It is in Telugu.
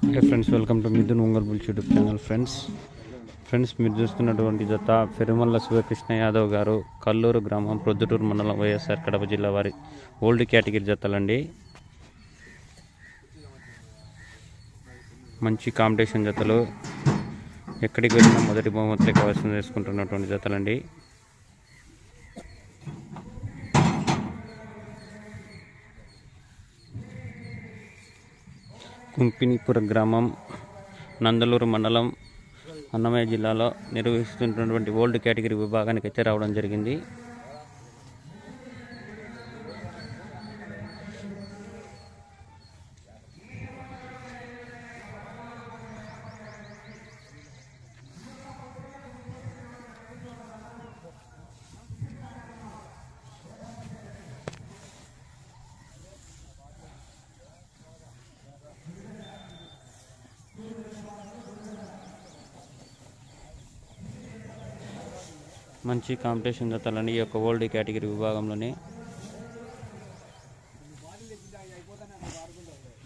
hey friends welcome to Mithun ఒంగల్ bulls YouTube channel friends friends మీరు చూస్తున్నటువంటి జత పెరుమల్ల శివకృష్ణ యాదవ్ గారు కల్లూరు గ్రామం ప్రొద్దుటూరు మండలం వైఎస్ఆర్ కడప జిల్లా వారి ఓల్డ్ కేటగిరీ జతలండి మంచి కాంపిటీషన్ జతలు ఎక్కడికి వెళ్ళినా మొదటి బహుమతులు కవసం చేసుకుంటున్నటువంటి జతలండి కుంపినిపుర గ్రామం నందలూరు మండలం అన్నమయ్య జిల్లాలో నిర్వహిస్తున్నటువంటి ఓల్డ్ కేటగిరీ విభాగానికి అయితే రావడం జరిగింది మంచి కాంపిటీషన్ జతలని ఈ యొక్క ఓల్డ్ కేటగిరీ విభాగంలోనే